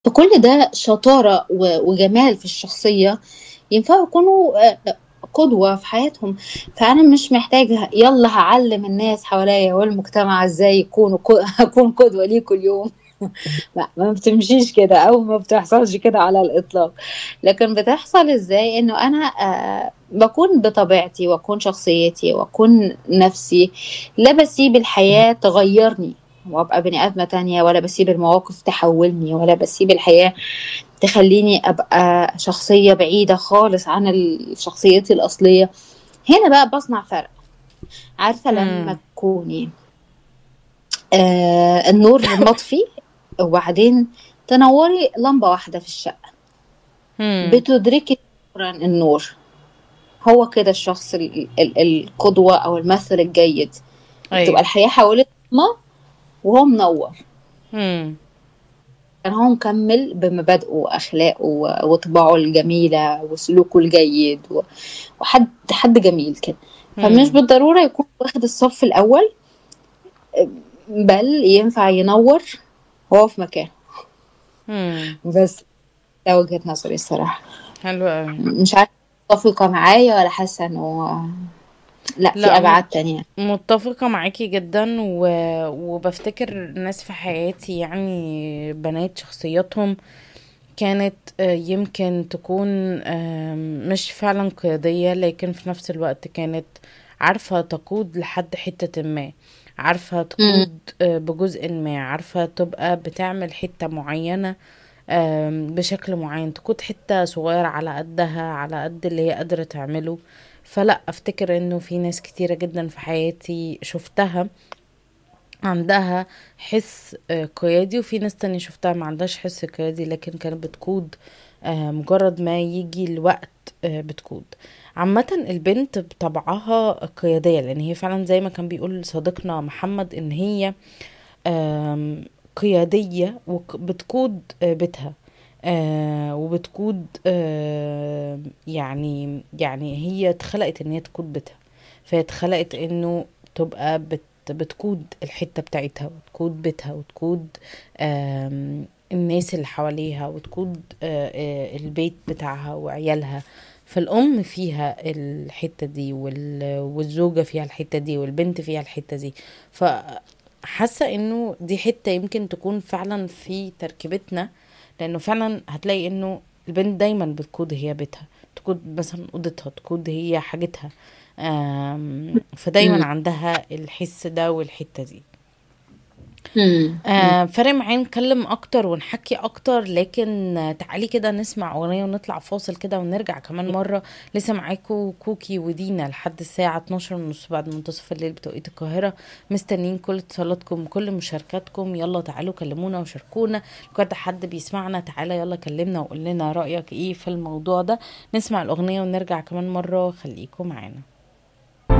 فكل ده شطارة و- وجمال في الشخصية ينفعوا يكونوا آه، قدوة في حياتهم فأنا مش محتاجة يلا هعلم الناس حواليا والمجتمع ازاي يكونوا ق- أكون قدوة ليه كل يوم لا ما بتمشيش كده أو ما بتحصلش كده على الإطلاق لكن بتحصل ازاي إنه أنا آه، بكون بطبيعتي وأكون شخصيتي وأكون نفسي لا بسيب الحياة تغيرني وابقى بني ادمه تانية ولا بسيب المواقف تحولني ولا بسيب الحياه تخليني ابقى شخصيه بعيده خالص عن ال- شخصيتي الاصليه هنا بقى بصنع فرق عارفه لما مم. تكوني آه النور مطفي وبعدين تنوري لمبه واحده في الشقه مم. بتدركي فورا النور هو كده الشخص ال- ال- القدوه او المثل الجيد تبقى ايوه الحياه حواليه ضلمة وهو منور مم. كان هو مكمل بمبادئه وأخلاقه و- وطباعه الجميلة وسلوكه الجيد و- وحد حد جميل كده فمش مم. بالضرورة يكون واخد الصف الأول بل ينفع ينور وهو في مكانه مم. بس ده وجهة نظري الصراحة حلو قوي مش عارفة متفقة معايا ولا حاسة إنه لا في لا أبعاد مت- تانية متفقة معاكي جدا و... وبفتكر ناس في حياتي يعني بنات شخصياتهم كانت آه، يمكن تكون آم، مش فعلا قيادية لكن في نفس الوقت كانت عارفة تقود لحد حتة ما عارفة مم. تقود آه، بجزء ما عارفة تبقى بتعمل حتة معينة آم، بشكل معين تقود حتة صغيرة على قدها على قد اللي هي قادرة تعمله فلا افتكر انه في ناس كتيرة جدا في حياتي شفتها عندها حس آه، قيادي وفي ناس تانية شفتها ما عندهاش حس قيادي لكن كانت بتقود آه، مجرد ما يجي الوقت آه، بتقود عامة البنت بطبعها قيادية لأن هي فعلا زي ما كان بيقول صديقنا محمد إن هي آم، قيادية وبتقود بيتها آه، وبتقود آه، يعني يعني هي اتخلقت ان هي تقود بيتها فهي اتخلقت انه تبقى بت بتقود الحتة بتاعتها وتقود بيتها وتقود آم، الناس اللي حواليها وتقود آه، آه، البيت بتاعها وعيالها فالأم فيها الحتة دي وال- والزوجة فيها الحتة دي والبنت فيها الحتة دي فحاسة انه دي حتة يمكن تكون فعلا في تركيبتنا لانه فعلا هتلاقي انه البنت دايما بتقود هي بيتها تقود مثلا اوضتها تقود هي حاجتها آم، فدايما مم. عندها الحس ده والحتة دي مم. آه فارق معايا نتكلم اكتر ونحكي اكتر لكن آه، تعالي كده نسمع اغنية ونطلع فاصل كده ونرجع كمان مرة لسه معاكم كوكي ودينا لحد الساعة 12 ونص بعد منتصف الليل بتوقيت القاهرة مستنيين كل اتصالاتكم كل مشاركاتكم يلا تعالوا كلمونا وشاركونا لو كان حد بيسمعنا تعالى يلا كلمنا وقول لنا رأيك ايه في الموضوع ده نسمع الاغنية ونرجع كمان مرة خليكم معانا